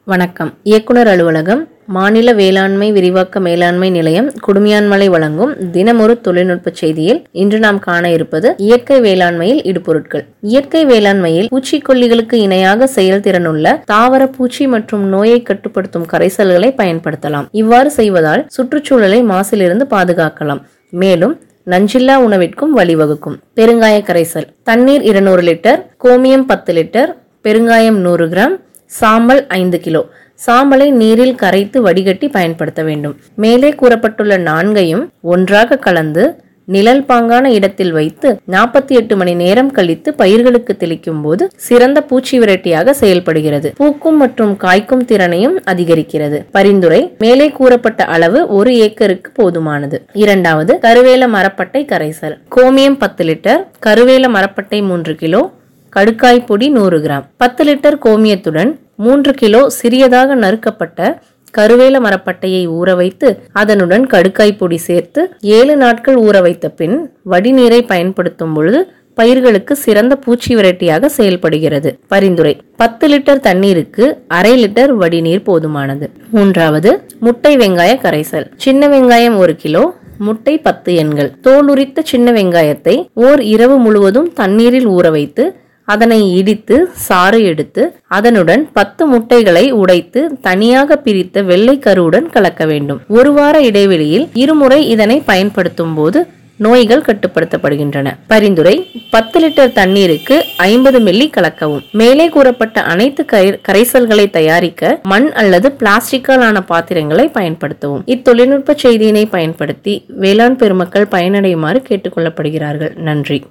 வணக்கம் இயக்குனர் அலுவலகம் மாநில வேளாண்மை விரிவாக்க மேலாண்மை நிலையம் குடுமியான்மலை வழங்கும் தினமொரு தொழில்நுட்ப செய்தியில் இன்று நாம் காண இருப்பது இயற்கை வேளாண்மையில் இடுபொருட்கள் இயற்கை வேளாண்மையில் பூச்சிக்கொல்லிகளுக்கு இணையாக செயல்திறனுள்ள தாவர பூச்சி மற்றும் நோயை கட்டுப்படுத்தும் கரைசல்களை பயன்படுத்தலாம் இவ்வாறு செய்வதால் சுற்றுச்சூழலை மாசிலிருந்து பாதுகாக்கலாம் மேலும் நஞ்சில்லா உணவிற்கும் வழிவகுக்கும் பெருங்காய கரைசல் தண்ணீர் இருநூறு லிட்டர் கோமியம் பத்து லிட்டர் பெருங்காயம் நூறு கிராம் சாம்பல் ஐந்து கிலோ சாம்பலை நீரில் கரைத்து வடிகட்டி பயன்படுத்த வேண்டும் மேலே கூறப்பட்டுள்ள நான்கையும் ஒன்றாக கலந்து நிழல் பாங்கான இடத்தில் வைத்து நாற்பத்தி எட்டு மணி நேரம் கழித்து பயிர்களுக்கு தெளிக்கும் போது சிறந்த பூச்சி விரட்டியாக செயல்படுகிறது பூக்கும் மற்றும் காய்க்கும் திறனையும் அதிகரிக்கிறது பரிந்துரை மேலே கூறப்பட்ட அளவு ஒரு ஏக்கருக்கு போதுமானது இரண்டாவது கருவேல மரப்பட்டை கரைசல் கோமியம் பத்து லிட்டர் கருவேல மரப்பட்டை மூன்று கிலோ கடுக்காய் பொடி நூறு கிராம் பத்து லிட்டர் கோமியத்துடன் மூன்று கிலோ சிறியதாக நறுக்கப்பட்ட கருவேல மரப்பட்டையை ஊற வைத்து அதனுடன் கடுக்காய் பொடி சேர்த்து ஏழு நாட்கள் ஊற வைத்த பின் வடிநீரை பயன்படுத்தும் பொழுது பயிர்களுக்கு சிறந்த பூச்சி விரட்டியாக செயல்படுகிறது பரிந்துரை பத்து லிட்டர் தண்ணீருக்கு அரை லிட்டர் வடிநீர் போதுமானது மூன்றாவது முட்டை வெங்காய கரைசல் சின்ன வெங்காயம் ஒரு கிலோ முட்டை பத்து எண்கள் தோல் உரித்த சின்ன வெங்காயத்தை ஓர் இரவு முழுவதும் தண்ணீரில் ஊற வைத்து அதனை இடித்து சாறு எடுத்து அதனுடன் பத்து முட்டைகளை உடைத்து தனியாக பிரித்த வெள்ளை கருவுடன் கலக்க வேண்டும் ஒரு வார இடைவெளியில் இருமுறை இதனை பயன்படுத்தும் போது நோய்கள் கட்டுப்படுத்தப்படுகின்றன பரிந்துரை பத்து லிட்டர் தண்ணீருக்கு ஐம்பது மில்லி கலக்கவும் மேலே கூறப்பட்ட அனைத்து கரைசல்களை தயாரிக்க மண் அல்லது பிளாஸ்டிக்கால் ஆன பாத்திரங்களை பயன்படுத்தவும் இத்தொழில்நுட்ப செய்தியினை பயன்படுத்தி வேளாண் பெருமக்கள் பயனடையுமாறு கேட்டுக்கொள்ளப்படுகிறார்கள் நன்றி